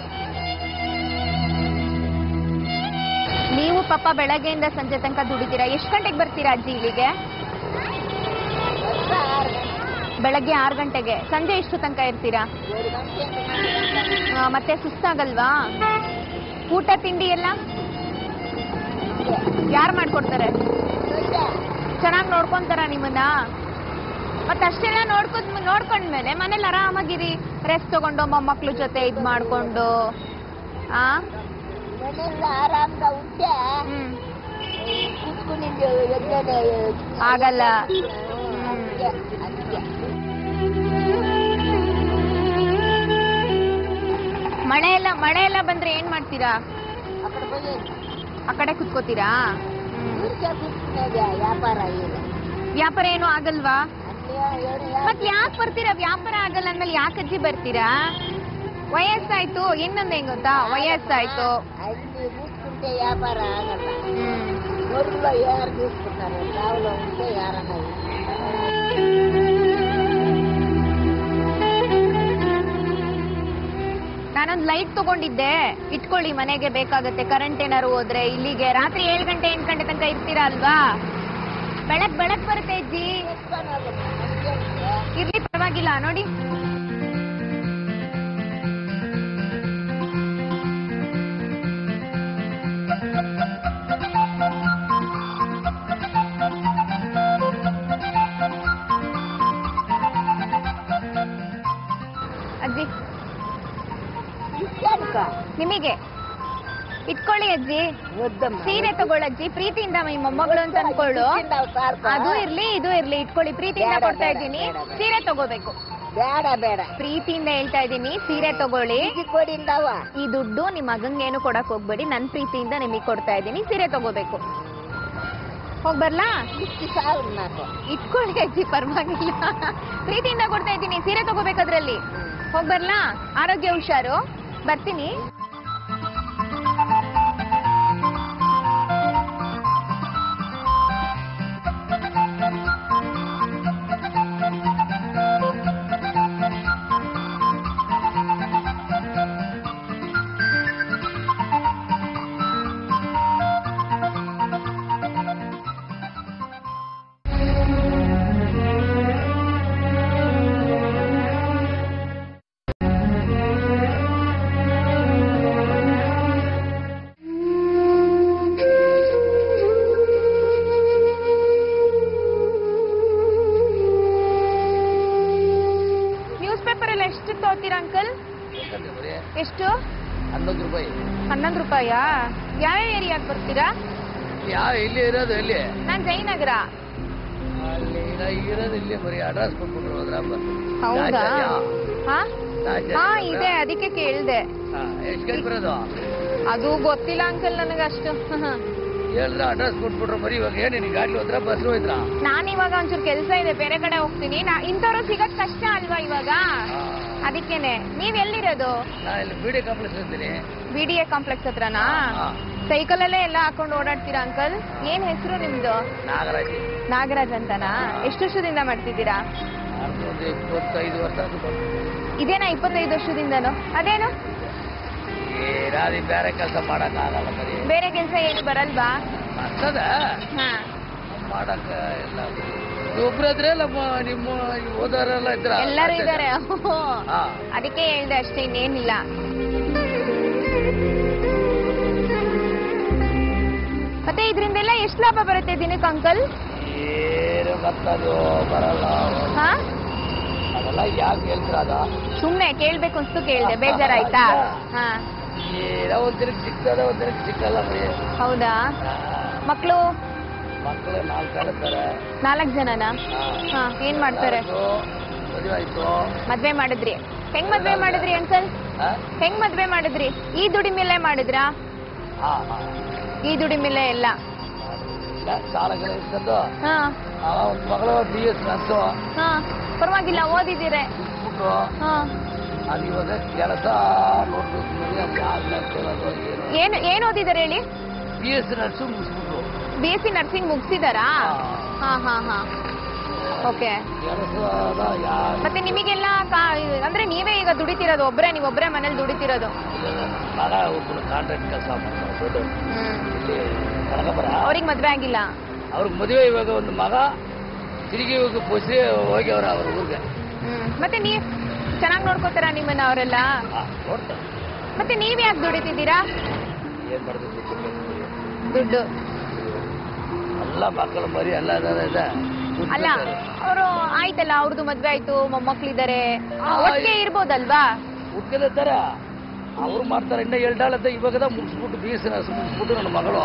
ನೀವು ಪಾಪ ಬೆಳಗ್ಗೆಯಿಂದ ಸಂಜೆ ತನಕ ದುಡಿತೀರಾ ಎಷ್ಟು ಗಂಟೆಗೆ ಬರ್ತೀರಾ ಅಜ್ಜಿ ಇಲ್ಲಿಗೆ
ವರ್ಷ ಆರು
ಬೆಳಗ್ಗೆ ಆರು ಗಂಟೆಗೆ ಸಂಜೆ ಎಷ್ಟು ತನಕ ಇರ್ತೀರಾ
ಏಳು ಗಂಟೆ
ಆ, ಮತ್ತೆ ಸುಸ್ತಾಗಲ್ವಾ ಊಟ ತಿಂಡಿ ಎಲ್ಲ ಯಾರು ಮಾಡ್ಕೊಡ್ತಾರೆ ಚೆನ್ನಾಗಿ ನೋಡ್ಕೊಂತಾರ ನಿಮ್ಮನ್ನ ಮತ್ತೆ ಅಷ್ಟೆಲ್ಲ ನೋಡ್ಕೊಂಡ್ ನೋಡ್ಕೊಂಡ್ಮೇಲೆ ಮನೇಲಿ ಆರಾಮಾಗಿರಿ ರೆಸ್ಟ್ ತಗೊಂಡು ಮೊಮ್ಮಕ್ಳ ಜೊತೆ ಇದ್ ಮಾಡ್ಕೊಂಡು ಆ
ಮನೆಯಲ್ಲಿ ಆರಾಮ್ದ ಉಂಟೆ
ಹ್ಮ್
ಕುತ್ಕೊಂಡಿದ್ದು ಎದ್ದೇಳೆ
ಆಗಲ್ಲ.
ಅದಕ್ಕೆ ಅದಕ್ಕೆ
ಮಳೆ ಎಲ್ಲ ಮಳೆ ಎಲ್ಲ ಬಂದ್ರೆ ಏನ್ ಮಾಡ್ತೀರಾ
అక్కడ పోయి
ಆ ಕಡೆ ಕುತ್ಕೋತೀರಾ
ఊరికే కూర్చునేది వ్యాపార ಇಲ್ಲ
ವ್ಯಾಪಾರ ಏನು ಆಗಲ್ವಾ
అంటే ఎవరు
ಮತ್ ಯಾಕೆ ಬರ್ತೀರಾ ವ್ಯಾಪಾರ ಆಗಲ್ಲ ಅಂದ್ಮೇಲೆ ಯಾಕೆ ಅಜ್ಜಿ ಬರ್ತೀರಾ ವಯಸ್ಸಾಯ್ತು ಇನ್ನೊಂದ್ ಹೆಂಗ್ ಗೊತ್ತಾ ವಯಸ್ಸಾಯ್ತು
అన్ని చూసుకుంటే వ్యాపారం ఆగಲ್ಲ
ಹ್ಮ್.
ఊరిలో ఎవరు చూసుకుంటారు రావులో ఉంటే ఎవరన్నా
ನಾನೊಂದ್ ಲೈಟ್ ತಗೊಂಡಿದ್ದೆ ಇಟ್ಕೊಳ್ಳಿ ಮನೆಗೆ ಬೇಕಾಗತ್ತೆ ಕರೆಂಟ್ ಏನಾರು ಹೋದ್ರೆ ಇಲ್ಲಿಗೆ ರಾತ್ರಿ ಏಳು ಗಂಟೆ ಎಂಟು ಗಂಟೆ ತನಕ ಇರ್ತೀರಾ ಅಲ್ವಾ ಬೆಳಕ್ ಬೆಳಕ್ ಬರುತ್ತೆ ಅಜ್ಜಿ ಇರ್ಲಿ ಪರವಾಗಿಲ್ಲ ನೋಡಿ ಅಜ್ಜಿ ನಿಮಗೆ ಇಟ್ಕೊಳ್ಳಿ ಅಜ್ಜಿ
వద్దమ్మా
ಸೀರೆ ತಗೊಳ್ಳಜ್ಜಿ ಪ್ರೀತಿಯಿಂದ ಈ ಮೊಮ್ಮಗಳು ಅಂತ ಅನ್ಕೊಳ್ಳು ಅದು ಇರ್ಲಿ ಇದು ಇರ್ಲಿ ಇಟ್ಕೊಳ್ಳಿ ಪ್ರೀತಿಯಿಂದ
ಬೇಡ,
ಕೊಡ್ತಾ
ಬೇಡ,
ಇದ್ದೀನಿ
ಬೇಡ, ಬೇಡ.
ಸೀರೆ ತಗೋಬೇಕು
ಬೇಡ ಬೇಡ
ಪ್ರೀತಿಯಿಂದ ಹೇಳ್ತಾ ಇದ್ದೀನಿ ಸೀರೆ ತಗೊಳ್ಳಿ
ಈಜಿ ಕೊಡಿಂದವ
ಈ ದುಡ್ಡು ನಿಮ್ ಮಗಂಗೆ ಏನು ಕೊಡಕ್ ಹೋಗ್ಬೇಡಿ ನನ್ ಪ್ರೀತಿಯಿಂದ ನಿಮಗೆ ಕೊಡ್ತಾ ಇದ್ದೀನಿ ಸೀರೆ ತಗೋಬೇಕು ಹೋಗ್ ಬರ್ಲಾ
ಇಷ್ಟು ಸಾವಿರ ನಾಲ್ಕು
ಇಟ್ಕೊಳ್ಳಿ ಅಜ್ಜಿ ಪರವಾಗಿಲ್ಲ ಪ್ರೀತಿಯಿಂದ ಕೊಡ್ತಾ ಇದ್ದೀನಿ ಸೀರೆ ತಗೋಬೇಕದ್ರಲ್ಲಿ ಹೋಗ್ ಬರ್ಲಾ ಆರೋಗ್ಯ ಹುಷಾರು ಬರ್ತೀನಿ ನ್ಯೂಸ್ ಪೇಪರ್ ಎಲ್ಲ ಎಷ್ಟು ತಗೋತೀರಾ ಅಂಕಲ್ ಎಷ್ಟು
ಹನ್ನೊಂದು ರೂಪಾಯಿ
ಹನ್ನೊಂದು ರೂಪಾಯಾ ಯಾವ ಏರಿಯಾಗ್ ಬರ್ತೀರಾ
ಯಾವ ಇಲ್ಲಿ ಇರೋದು ಎಲ್ಲಿ
ನಾನ್ ಜಯನಗರ
ಅಲ್ಲಿ ನಾ ಇರೋದು ಇಲ್ಲಿ ಬರೀ ಅಡ್ರೆಸ್ ಕೊಟ್ಬಿಟ್ರು ಹೋದ್ರಪ್ಪ
ಹೌದಾ ಹಾ ಹಾ ಇದೆ ಅದಕ್ಕೆ ಕೇಳ್ದೆ
ಎಷ್ಟು ಗಂಟೆ ಬರೋದು
ಅದು ಗೊತ್ತಿಲ್ಲ ಅಂಕಲ್ ನನಗೆ ಅಷ್ಟು
ಹೇಳಿದ್ರೆ ಅಡ್ರೆಸ್ ಕೊಟ್ಬಿಟ್ರು ಬರೀ ಇವಾಗ ಏನು ನಿನ್ ಗಾಡಿ ಹೋದ್ರ ಬಸ್ ಹೋಯ್ತಾ
ನಾನು ಇವಾಗ ಒಂಚೂರು ಕೆಲಸ ಇದೆ ಬೇರೆ ಕಡೆ ಹೋಗ್ತೀನಿ ನಾ ಇಂಥವ್ರು ಸಿಗಕ್ ಕಷ್ಟ ಅಲ್ವಾ ಇವಾಗ ಅದಕ್ಕೇನೆ ನೀವ್ ಎಲ್ಲಿರೋದು
ನಾ ಇಲ್ಲಿ ಬಿಡಿ ಕಾಂಪ್ಲೆಕ್ಸ್ ಇರ್ತೀನಿ
ಬಿ ಡಿ ಎ ಕಾಂಪ್ಲೆಕ್ಸ್ ಹತ್ರನಾ
ಹಾ.
ಸೈಕಲ್ ಅಲ್ಲೇ ಎಲ್ಲ ಹಾಕೊಂಡು ಓಡಾಡ್ತೀರಾ ಅಂಕಲ್ ಏನ್ ಹೆಸರು ನಿಮ್ದು
ನಾಗರಾಜ್
ನಾಗರಾಜ್ ಅಂತನಾ ಎಷ್ಟು ವರ್ಷದಿಂದ ಮಾಡ್ತಿದ್ದೀರಾ
ಒಂದು ಇಪ್ಪತ್ತೈದು ವರ್ಷ ಆಯ್ತು.
ಇದೇನಾ ಇಪ್ಪತ್ತೈದು ವರ್ಷದಿಂದನು ಅದೇನು
ಏನಾದಿ ಬೇರೆ ಕೆಲಸ ಮಾಡಕ್ ಆಗಲ್ಲ ಬರೀ
ಬೇರೆ ಕೆಲಸ ಏನು ಬರಲ್ವಾ
ಆಗ್ತದ
ಹಾ
ಮಾಡಕ್ ಎಲ್ಲ ಒಬ್ರದ್ರೆ ನಮ್ಮ ನಿಮ್ಮ ಓದೋರೆಲ್ಲ ಇದ್ರ
ಎಲ್ಲರೂ ಇದ್ದಾರೆ
ಹಾ
ಅದಕ್ಕೆ ಹೇಳ್ದೆ ಅಷ್ಟೇ ಇನ್ನೇನಿಲ್ಲ ಮತ್ತೆ ಇದರಿಂದೆಲ್ಲ ಎಷ್ಟು ಲಾಭ ಬರುತ್ತೆ ದಿನಕ್ಕೆ ಅಂಕಲ್
ಏನು ಬರ್ತದೋ ಬರಲ್ಲ
ಹಾ
ಅದೆಲ್ಲ ಯಾಕೆ ಹೇಳ್ತೀರ ಅದ
ಸುಮ್ನೆ ಕೇಳ್ಬೇಕು ಅನ್ಸ್ತು ಕೇಳ್ದೆ ಬೇಜಾರಾಯ್ತಾ ಹಾ
ಏನೋ ಒಂದ್ ದಿನಕ್ಕೆ ಸಿಗ್ತದೆ ಒಂದ್ ದಿನಕ್ಕೆ ಸಿಕ್ಕಲ್ಲ ಬರೀ
ಹೌದಾ ಮಕ್ಕಳು
ಮಕ್ಕಳು ನಾಲ್ಕು ಇರ್ತಾರೆ
ನಾಲ್ಕು ಜನನಾ ಹಾ ಏನ್ ಮಾಡ್ತಾರೆ
ಮದುವೆ ಆಯ್ತು
ಮದ್ವೆ ಮಾಡಿದ್ರಿ ಹೆಂಗ್ ಮದ್ವೆ ಮಾಡಿದ್ರಿ ಅಂಕಲ್
ಹಾ?
ಹೆಂಗ್ ಮದ್ವೆ ಮಾಡಿದ್ರಿ ಈ ದುಡಿಮೆಲೆ ಮಾಡಿದ್ರಾ
ಹಾ ಹಾ
ಈ ದುಡಿಮೆಲೆ ಎಲ್ಲ
ಇಲ್ಲ ಸಾಲಗಳು ಇರ್ತದ್ದು
ಹಾ
ಆ ಒಂದು ಮಗಳು ಬಿ ಎಸ್ ನರ್ಸು
ಹಾ ಪರವಾಗಿಲ್ಲ ಓದಿದ್ದೀರೆ
ಬಿಟ್ಬಿಟ್ಟು
ಹಾ
ಅದು ಇವಾಗ ಕೆಲಸ ನೋಡ್ಬೇಕು ಅದು ಆದ್ಮೇಲೆ ಕೇಳೋದು ಏನು
ಏನ್ ಏನ್ ಓದಿದಾರೆ ಹೇಳಿ
ಬಿ ಎಸ್ ನರ್ಸು ಮುಗಿಸ್ಬಿಟ್ರು
ಬಿ ಎಸ್ ಸಿ ನರ್ಸಿಂಗ್ ಮುಗಿಸಿದಾರಾ ಹಾ ಹಾ ಹಾ ಓಕೆ
ಕೆಲಸದ ಯಾರು
ಮತ್ತೆ ನಿಮಗೆಲ್ಲ ಕಾ- ಅಂದ್ರೆ ನೀವೇ ಈಗ ದುಡಿತಿರೋದು ಒಬ್ರೇ ನೀವು ಒಬ್ರೇ ಮನೇಲಿ ದುಡಿತಿರೋದು
ಮಗ ಒಬ್ಬರು ಕಾಂಟ್ರಾಕ್ಟ್ ಕೆಲಸ ಮಾಡ್ತಾರೆ ದೊಡ್ಡ ಇಲ್ಲಿ ಕನಕಪುರ
ಅವ್ರಿಗೆ ಮದ್ವೆ ಆಗಿಲ್ಲ
ಅವ್ರಿಗೆ ಮದುವೆ ಇವಾಗ ಒಂದು ಮಗ ತಿರುಗಿ ಇವಾಗ ಬಸ್ಸೇ ಹೋಗ್ಯವ್ರ ಅವ್ರ ಊರಿಗೆ
ಹ್ಮ್ ಮತ್ತೆ ನೀವ್ ಚೆನ್ನಾಗಿ ನೋಡ್ಕೋತಾರ ನಿಮ್ಮನ್ನ ಅವರೆಲ್ಲ
ಹಾ, ನೋಡ್ತಾರೆ
ಮತ್ತೆ ನೀವ್ ಯಾಕೆ ದುಡಿತಿದ್ದೀರಾ
ಏನ್ ಮಾಡ್ಬೇಕು
ದುಡ್ಡು
ಎಲ್ಲ ಮಕ್ಕಳು ಮರಿ ಎಲ್ಲ ಅದಾರ ಇದೆ ದುಡ್ಡು
ಅಲ್ಲ
ಬೇಕಾದ್ರೆ.
ಅವರು ಆಯ್ತಲ್ಲ ಅವ್ರದ್ದು ಮದ್ವೆ ಆಯ್ತು ಮೊಮ್ಮಕ್ಳಿದಾರೆ
ಆ,
ಒಟ್ಟಿಗೆ ಇರ್ಬೋದಲ್ವಾ
ಹುಡ್ಕಲಿದ್ದಾರ ಅವ್ರು ಮಾಡ್ತಾರೆ ಇನ್ನ ಎರಡಾಳದ ಇವಾಗದ ಮುಗಿಸ್ಬಿಟ್ಟು ಬೀಸ್ ಮುಗಿಸ್ಬಿಟ್ಟು ನನ್ನ ಮಗಳು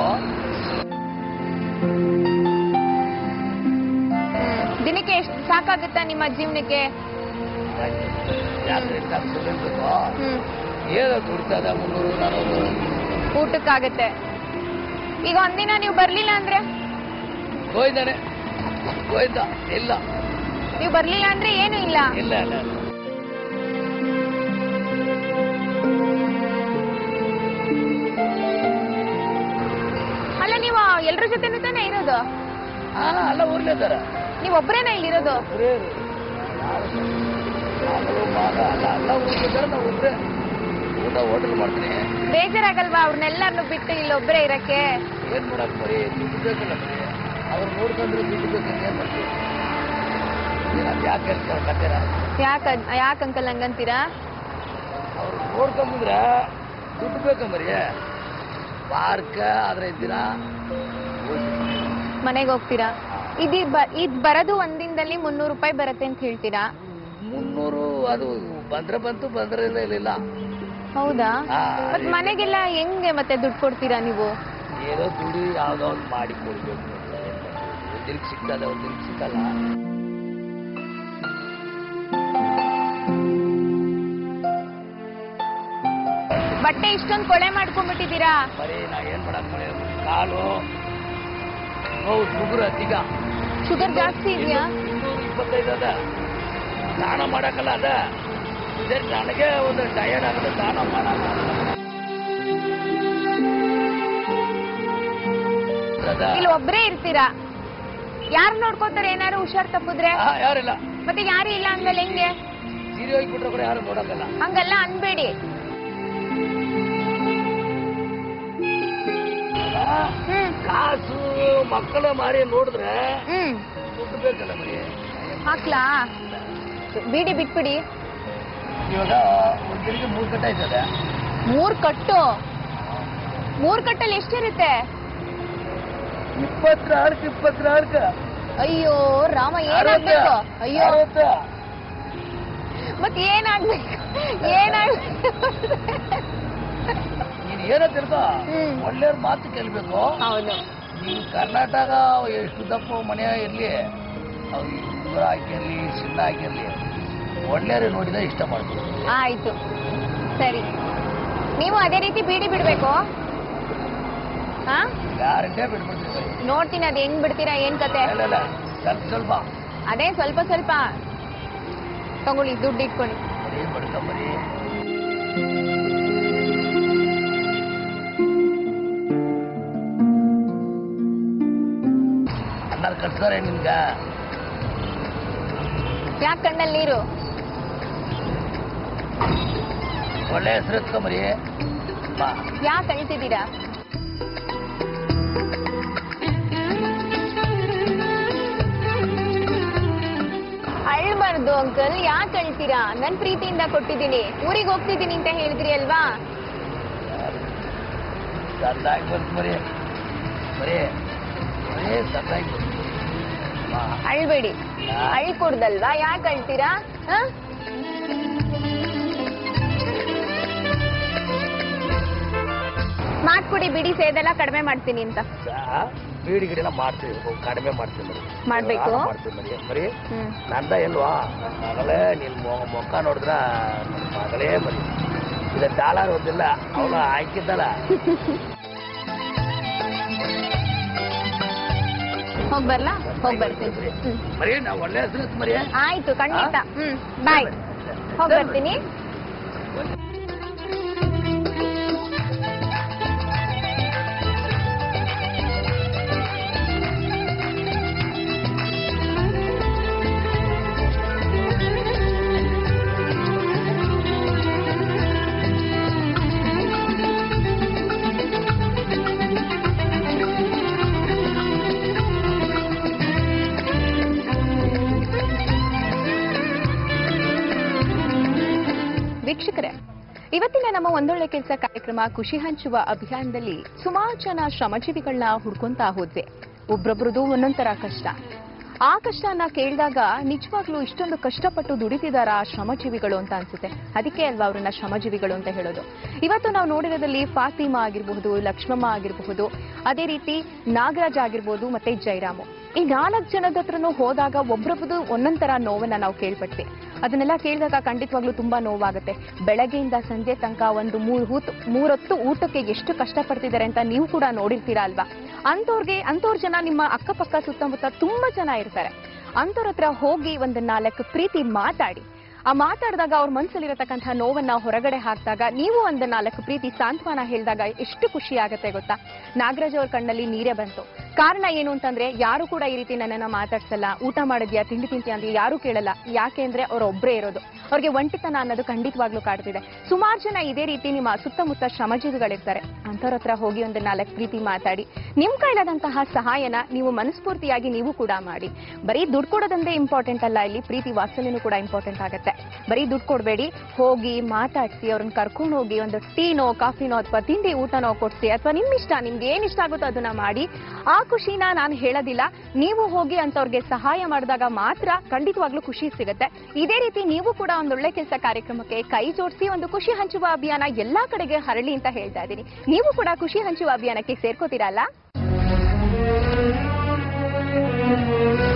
ಹ್ಮ್. ದಿನಕ್ಕೆ ಎಷ್ಟು ಸಾಕಾಗುತ್ತಾ ನಿಮ್ಮ ಜೀವನಕ್ಕೆ
ಯಾಕೆ ಯಾಕೆ ಬೇಕು
ಹ್ಮ್
ಏನೋ ದುಡ್ತದ ಮುನ್ನೂರು ನಾನೂರು
ಊಟಕ್ಕಾಗತ್ತೆ ಈಗ ಒಂದಿನ ನೀವು ಬರ್ಲಿಲ್ಲ ಅಂದ್ರೆ
ಹೋಯ್ದಾನೆ ಹೋಯ್ದ ಇಲ್ಲ
ನೀವು ಬರ್ಲಿಲ್ಲ ಅಂದ್ರೆ ಏನು ಇಲ್ಲ
ಇಲ್ಲ ಇಲ್ಲ
ಅಲ್ಲ ನೀವು ಎಲ್ರ ಜೊತೆನೂ ತಾನೇ ಇರೋದು
ಹಾ ಅಲ್ಲ ಊರ್ಲೇದಾರ
ನೀವ್ ಒಬ್ರೇನ ಇಲ್ಲಿರೋದು
ಒಬ್ಬರೇ ಮಗಳು ಮಗ ಅಲ್ಲ ಎಲ್ಲ ಊರ್ಲಿದ್ದಾರೆ ನಾವು ಒಬ್ಬರೇ ಊಟ ಹೋಟೆಲ್ ಮಾಡ್ತೀನಿ
ಬೇಜಾರಾಗಲ್ವಾ ಅವ್ರನ್ನೆಲ್ಲರನ್ನು ಬಿಟ್ಟು ಇಲ್ಲೊಬ್ರೇ ಇರಕ್ಕೆ
ಏನ್ ಮಾಡಕ್ ಬರೀ ದುಡ್ಡು ಬೇಕಲ್ಲ ಬರೀ ಅವ್ರು ನೋಡ್ಕೊಂಡ್ರೆ ದುಡ್ಡು ಬೇಕಂತ ಏನ್ ಮಾಡ್ತೀವಿ ಏನ್ ಅದ್ ಯಾಕೆ ಹೇಳ್ತಾರೆ ಕತೆನ
ಯಾಕ ಯಾಕ ಅಂಕಲ್ ಹಂಗಂತೀರಾ
ಅವ್ರು ನೋಡ್ಕೊಂಬಂದ್ರೆ ದುಡ್ಡು ಬೇಕಂಬರಿ ಪಾರ್ಕ್ ಆದ್ರೆ ದಿನ
ಮನೆಗೆ ಹೋಗ್ತೀರಾ ಇದು ಬ- ಇದ್ ಬರೋದು ಒಂದಿನದಲ್ಲಿ ಮುನ್ನೂರು ರೂಪಾಯಿ ಬರತ್ತೆ ಅಂತ ಹೇಳ್ತೀರಾ
ಮುನ್ನೂರು ಅದು ಬಂದ್ರೆ ಬಂತು ಬಂದ್ರೆ ಇಲ್ಲ ಇಲ್ಲ
ಹೌದಾ
ಆ,
ಮತ್ ಮನೆಗೆಲ್ಲ ಹೆಂಗೆ ಮತ್ತೆ ದುಡ್ಡು ಕೊಡ್ತೀರಾ ನೀವು
ಏನೋ ದುಡಿ ಯಾವ್ದೋ ಒಂದು ಮಾಡಿ ಕೊಡ್ಬೇಕು ಒಂದಿನಕ್ಕೆ ಸಿಗ್ತದೆ ಒಂದಿನಕ್ಕೆ ಸಿಕ್ಕಲ್ಲ
ಬಟ್ಟೆ ಇಷ್ಟೊಂದು ಕೊಳೆ ಮಾಡ್ಕೊಂಡ್ಬಿಟ್ಟಿದ್ದೀರಾ
ಬರೀ ನಾ ಏನ್ ಮಾಡಕ್ ಬರೀ ಕಾಲು ನೋವು ಶುಗರ್ ಅಧಿಕ
ಶುಗರ್ ಜಾಸ್ತಿ ಇದೆಯಾ
ಇನ್ನೂರ ಇಪ್ಪತ್ತೈದು ಅದ ಸ್ನಾನ ಮಾಡಕ್ಕಲ್ಲ ಅದ ಇದೇ ನನಗೆ ಒಂದು ಟಯರ್ಡ್ ಆಗುತ್ತೆ ಸ್ನಾನ ಮಾಡಲ್ಲ ಅದ
ಇಲ್ಲಿ ಒಬ್ರೇ ಇರ್ತೀರಾ ಯಾರು ನೋಡ್ಕೋತಾರೆ ಏನಾರು ಹುಷಾರ್ ತಪ್ಪಿದ್ರೆ
ಆ, ಯಾರಿಲ್ಲ
ಮತ್ತೆ ಯಾರು ಇಲ್ಲ ಅಂದ್ಮೇಲೆ ಹೆಂಗೆ
ಸೀರೆ ಹೋಗ್ಬಿಟ್ರೆ ಕೂಡ ಯಾರು ನೋಡಕ್ಕಲ್ಲ
ಹಂಗೆಲ್ಲ ಅನ್ಬೇಡಿ
ಆ,
ಹ್ಮ್
ಕಾಸು ಮಕ್ಕಳ ಮಾರಿ ನೋಡಿದ್ರೆ
ಹ್ಮ್
ದುಡ್ಡು ಬೇಕಲ್ಲ ಮರಿ
ಹಾಕ್ಲಾ ಬಿಡಿ ಬಿಟ್ಬಿಡಿ
ಇವಾಗ ಒಂದ್ ದಿನಕ್ಕೆ ಮೂರು ಕಟ್ಟ ಆಯ್ತದೆ
ಮೂರ್ ಕಟ್ಟು ಮೂರ್ ಕಟ್ಟಲ್ಲಿ ಎಷ್ಟಿರುತ್ತೆ
ಇಪ್ಪತ್ನಾಲ್ಕು ಇಪ್ಪತ್ನಾಲ್ಕು
ಅಯ್ಯೋ ರಾಮ ಏನಾಗ್ಬೇಕು ಅಯ್ಯೋ
ಅರವತ್ತು.
ಮತ್ ಏನಾಗ್ಬೇಕು ಏನಾಗ್ಬೇಕು
ನೀನ್ ಏನೋ ತಿಳ್ಕೊ
ಹ್ಮ್.
ಒಳ್ಳೆಯವ್ರ ಮಾತು ಕೇಳ್ಬೇಕು
ಹೌದು
ನೀನ್ ಕರ್ನಾಟಕ ಎಷ್ಟು ದಪ್ಪ ಮನೆ ಇರ್ಲಿ ಅವು ಉಂಗುರ ಹಾಕಿರ್ಲಿ ಚಿನ್ನ ಹಾಕಿರ್ಲಿ ಒಳ್ಳೆಯವ್ರು ನೋಡಿದ್ರೆ ಇಷ್ಟ ಮಾಡ್ತೀವಿ
ಆಯ್ತು ಸರಿ ನೀವು ಅದೇ ರೀತಿ ಬೀಡಿ ಬಿಡ್ಬೇಕು ಹಾ
ಗ್ಯಾರಂಟಿಯೇ ಬಿಟ್ಬಿಡ್ತೀವಿ
ನೋಡ್ತೀನಿ ಅದ್ ಹೆಂಗ್ ಬಿಡ್ತೀರಾ ಏನ್ ಕತೆ
ಇಲ್ಲ ಇಲ್ಲ ಸ್ವಲ್ಪ ಸ್ವಲ್ಪ
ಅದೇ ಸ್ವಲ್ಪ ಸ್ವಲ್ಪ ತಗೊಳ್ಳಿ ದುಡ್ಡು ಇಟ್ಕೊಳ್ಳಿ
ಬರೀ ಬಡ್ಕೊಂಬರಿ ಅನ್ನ ಕಟ್ತಾರೆ ನಿಮ್ಗ
ಯಾಕೆ ಕಣ್ಣಲ್ಲಿ ನೀರು
ಒಳ್ಳೆ ಹೆಸರು ಎತ್ಕೊಂಬರಿ ಬಾ
ಯಾಕೆ ಅಳ್ತಿದ್ದೀರಾ ಅಳ್ಬಾರ್ದು ಅಂಕಲ್ ಯಾಕೆ ಅಳ್ತೀರಾ ನನ್ ಪ್ರೀತಿಯಿಂದ ಕೊಟ್ಟಿದ್ದೀನಿ ಊರಿಗೆ ಹೋಗ್ತಿದ್ದೀನಿ ಅಂತ ಹೇಳಿದ್ರಿ ಅಲ್ವಾ
ಸದ್ದಾಗಿ ಬಂತು ಬರೀ ಬರೀ ಬರೀ ಸದ್ದಾಗಿ ಬಂತು ಬಾ.
ಅಳ್ಬೇಡಿ ಅಳ್ಕೊಡ್ದಲ್ವಾ ಯಾಕೆ ಅಳ್ತೀರಾ ಹ? ಮಾಡ್ಕೊಡಿ ಬಿಡಿ ಸೇದೆಲ್ಲ ಕಡಿಮೆ ಮಾಡ್ತೀನಿ ಅಂತ
ಸಾ- ಬೀಡಿ ಗಿಡ ಮಾಡ್ತೀವಿ ಸ್ವಲ್ಪ ಕಡಿಮೆ ಮಾಡ್ತೀವಿ ಮರಿ
ಮಾಡ್ಬೇಕು?
ವ್ಯವಹಾರ ಮಾಡ್ತೀವಿ ಮರಿ ಮರಿ
ಹ್ಮ್
ನಂದ ಇಲ್ವಾ ನನ್ನ ಮಗಳೇ ನಿನ್ ಮೊ- ಮುಖ ನೋಡಿದ್ರ ನನ್ನ ಮಗಳೇ ಮರಿ ಇದು ಡಾಲರ್ ಒಂದಿಲ್ಲ ಅವಳು ಹಾಕಿದ್ದಲ್ಲ
ಹೋಗ್ ಬರ್ಲಾ ಹೋಗ್ ಬರ್ತೀನಿ ಹ್ಮ್
ಮರಿ ನಾವು ಒಳ್ಳೆ ಹೆಸರು ಮರಿ
ಆಯ್ತು ಖಂಡಿತ ಹ್ಮ್ ಬಾಯ್ ಹೋಗ್ ಬರ್ತೀನಿ ವೀಕ್ಷಕರೇ ಇವತ್ತಿನ ನಮ್ಮ ಒಂದೊಳ್ಳೆ ಕೆಲಸ ಕಾರ್ಯಕ್ರಮ ಖುಷಿ ಹಂಚುವ ಅಭಿಯಾನದಲ್ಲಿ ಸುಮಾರು ಜನ ಶ್ರಮಜೀವಿಗಳನ್ನ ಹುಡ್ಕೊಂತಾ ಹೋದ್ವಿ ಒಬ್ರೊಬ್ರದು ಒಂದೊಂದರ ಕಷ್ಟ ಆ ಕಷ್ಟನ ಕೇಳಿದಾಗ ನಿಜವಾಗ್ಲೂ ಇಷ್ಟೊಂದು ಕಷ್ಟಪಟ್ಟು ದುಡಿತಿದಾರ ಆ ಶ್ರಮಜೀವಿಗಳು ಅಂತ ಅನ್ಸುತ್ತೆ ಅದಕ್ಕೆ ಅಲ್ವಾ ಅವ್ರನ್ನ ಶ್ರಮಜೀವಿಗಳು ಅಂತ ಹೇಳೋದು ಇವತ್ತು ನಾವು ನೋಡಿರೋದಲ್ಲಿ ಫಾತಿಮಾ ಆಗಿರಬಹುದು ಲಕ್ಷ್ಮಮ್ಮ ಆಗಿರಬಹುದು ಅದೇ ರೀತಿ ನಾಗರಾಜ್ ಆಗಿರ್ಬೋದು ಮತ್ತೆ ಜಯರಾಮು ಈ ನಾಲ್ಕು ಜನದ ಹತ್ರನೂ ಹೋದಾಗ ಒಬ್ರೊಬ್ಬದು ಒಂದೊಂದರ ನೋವನ್ನ ನಾವು ಕೇಳ್ಪಟ್ವಿ ಅದನ್ನೆಲ್ಲ ಕೇಳಿದಾಗ ಖಂಡಿತವಾಗ್ಲೂ ತುಂಬಾ ನೋವಾಗುತ್ತೆ ಬೆಳಗ್ಗೆಯಿಂದ ಸಂಜೆ ತನಕ ಒಂದು ಮೂರು ಹೂತು ಮೂರೊತ್ತು ಊಟಕ್ಕೆ ಎಷ್ಟು ಕಷ್ಟಪಡ್ತಿದ್ದಾರೆ ಅಂತ ನೀವು ಕೂಡ ನೋಡಿರ್ತೀರಾ ಅಲ್ವಾ ಅಂಥವ್ರಿಗೆ ಅಂಥವ್ರ ಜನ ನಿಮ್ಮ ಅಕ್ಕಪಕ್ಕ ಸುತ್ತಮುತ್ತ ತುಂಬಾ ಜನ ಇರ್ತಾರೆ ಅಂಥವ್ರ ಹತ್ರ ಹೋಗಿ ಒಂದು ನಾಲ್ಕು ಪ್ರೀತಿ ಮಾತಾಡಿ ಆ ಮಾತಾಡಿದಾಗ ಅವ್ರ ಮನಸ್ಸಲ್ಲಿರತಕ್ಕಂಥ ನೋವನ್ನ ಹೊರಗಡೆ ಹಾಕಿದಾಗ ನೀವು ಒಂದು ನಾಲ್ಕು ಪ್ರೀತಿ ಸಾಂತ್ವನ ಹೇಳಿದಾಗ ಎಷ್ಟು ಖುಷಿ ಆಗುತ್ತೆ ಗೊತ್ತಾ ನಾಗರಾಜ್ ಅವ್ರ ಕಣ್ಣಲ್ಲಿ ನೀರೇ ಬಂತು ಕಾರಣ ಏನು ಅಂತಂದ್ರೆ ಯಾರು ಕೂಡ ಈ ರೀತಿ ನನ್ನನ್ನ ಮಾತಾಡ್ಸಲ್ಲ ಊಟ ಮಾಡಿದ್ಯಾ ತಿಂಡಿ ತಿಂತೀಯ ಅಂತ ಯಾರು ಕೇಳಲ್ಲ ಯಾಕೆ ಅಂದ್ರೆ ಅವ್ರ ಒಬ್ರೇ ಇರೋದು ಅವ್ರಿಗೆ ಒಂಟಿತನ ಅನ್ನೋದು ಖಂಡಿತವಾಗ್ಲೂ ಕಾಡ್ತಿದೆ ಸುಮಾರು ಜನ ಇದೇ ರೀತಿ ನಿಮ್ಮ ಸುತ್ತಮುತ್ತ ಶ್ರಮಜೀವಿಗಳಿರ್ತಾರೆ ಅಂಥವ್ರ ಹತ್ರ ಹೋಗಿ ಒಂದು ನಾಲ್ಕು ಪ್ರೀತಿ ಮಾತಾಡಿ ನಿಮ್ ಕೈಲಾದಂತಹ ಸಹಾಯನ ನೀವು ಮನಸ್ಫೂರ್ತಿಯಾಗಿ ನೀವು ಕೂಡ ಮಾಡಿ ಬರೀ ದುಡ್ಡು ಕೊಡೋದಂದೇ ಇಂಪಾರ್ಟೆಂಟ್ ಅಲ್ಲ ಇಲ್ಲಿ ಪ್ರೀತಿ ವಾತ್ಸಲ್ಯನೂ ಕೂಡ ಇಂಪಾರ್ಟೆಂಟ್ ಆಗುತ್ತೆ ಬರೀ ದುಡ್ಡು ಕೊಡಬೇಡಿ ಹೋಗಿ ಮಾತಾಡಿಸಿ ಅವ್ರನ್ನ ಕರ್ಕೊಂಡು ಹೋಗಿ ಒಂದು ಟೀನೋ ಕಾಫಿನೋ ಅಥವಾ ತಿಂಡಿ ಊಟನೋ ಕೊಡ್ಸಿ ಅಥವಾ ನಿಮ್ ಇಷ್ಟ ನಿಮ್ಗೆ ಏನ್ ಇಷ್ಟ ಆಗುತ್ತೋ ಅದನ್ನ ಮಾಡಿ ಆ ಖುಷಿನ ನಾನು ಹೇಳೋದಿಲ್ಲ ನೀವು ಹೋಗಿ ಅಂತವ್ರಿಗೆ ಸಹಾಯ ಮಾಡಿದಾಗ ಮಾತ್ರ ಖಂಡಿತವಾಗ್ಲೂ ಖುಷಿ ಸಿಗುತ್ತೆ ಇದೇ ರೀತಿ ನೀವು ಕೂಡ ಒಂದೊಳ್ಳೆ ಕೆಲಸ ಕಾರ್ಯಕ್ರಮಕ್ಕೆ ಕೈ ಜೋಡಿಸಿ ಒಂದು ಖುಷಿ ಹಂಚುವ ಅಭಿಯಾನ ಎಲ್ಲಾ ಕಡೆಗೆ ಹರಳಿ ಅಂತ ಹೇಳ್ತಾ ಇದ್ದೀನಿ ನೀವು ಕೂಡ ಖುಷಿ ಹಂಚುವ ಅಭಿಯಾನಕ್ಕೆ ಸೇರ್ಕೋತೀರಲ್ಲ